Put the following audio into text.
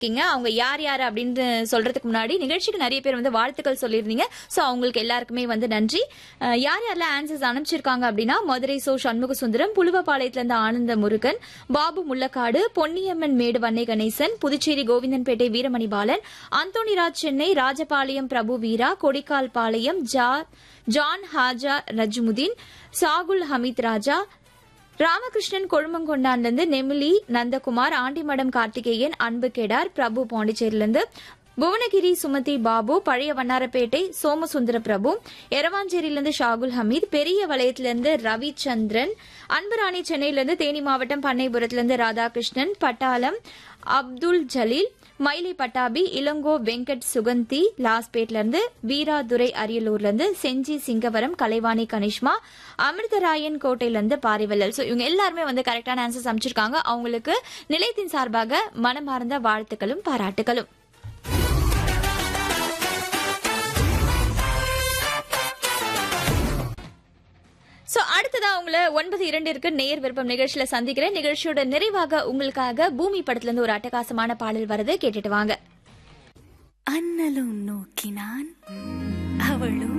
இருக்கீங்க அவங்க யார் யார் அப்படின்னு சொல்றதுக்கு முன்னாடி நிகழ்ச்சிக்கு நிறைய பேர் வந்து வாழ்த்துக்கள் சொல்லியிருந்தீங்க ஸோ அவங்களுக்கு எல்லாருக்குமே வந்து நன்றி அஹ், யார் யாரெல்லாம் ஆன்சர்ஸ் அனுப்பிச்சிருக்காங்க அப்படின்னா மதுரை சோ சண்முக சுந்தரம் புலுவப்பாளையத்துல இருந்து ஆனந்த முருகன் பாபு முள்ளக்காடு பொன்னியம்மன் மேடு வன்னை கணேசன் புதுச்சேரி கோவிந்தன்பேட்டை வீரமணி பாலன் அந்தோணிராஜ் சென்னை ராஜபாளையம் பிரபு வீரா கொடிக்கால் பாளையம் ஜா- ஜான் ஹாஜா ரஜ்முதீன் சாகுல் ஹமீத் ராஜா ராமகிருஷ்ணன் கொழுமங்கொண்டான்லேருந்து நெமிலி நந்தகுமார் ஆண்டிமடம் கார்த்திகேயன் அன்பு கெடார் பிரபு பாண்டிச்சேரியிலிருந்து புவனகிரி சுமதி பாபு பழைய வண்ணாரப்பேட்டை சோமசுந்தர பிரபு எரவாஞ்சேரியிலிருந்து ஷாகுல் ஹமீத் பெரிய வளையத்திலிருந்து ரவிச்சந்திரன் அன்புராணி சென்னையிலிருந்து தேனி மாவட்டம் பண்ணைபுரத்திலிருந்து ராதாகிருஷ்ணன் பட்டாளம் அப்துல் ஜலீல் மயிலை பட்டாபி இளங்கோ வெங்கட் சுகந்தி லாஸ்பேட்ல இருந்து வீராதுரை அரியலூர்ல இருந்து செஞ்சி சிங்கவரம் கலைவாணி கனிஷ்மா அமிர்தராயன் கோட்டையில இருந்து பாரிவல்லல் ஸோ இவங்க எல்லாருமே வந்து கரெக்டான ஆன்சர்ஸ் அமைச்சிருக்காங்க அவங்களுக்கு நிலையத்தின் சார்பாக மனமார்ந்த வாழ்த்துக்களும் பாராட்டுகளும் சோ அடுத்ததா உங்களை ஒன்பது இரண்டிற்கு நேர் விருப்பம் நிகழ்ச்சியில சந்திக்கிறேன் நிகழ்ச்சியோட நிறைவாக உங்களுக்காக பூமி படத்துல இருந்து ஒரு அட்டகாசமான பாடல் வருது கேட்டுட்டு வாங்க அண்ணலும் நோக்கினான் அவளும்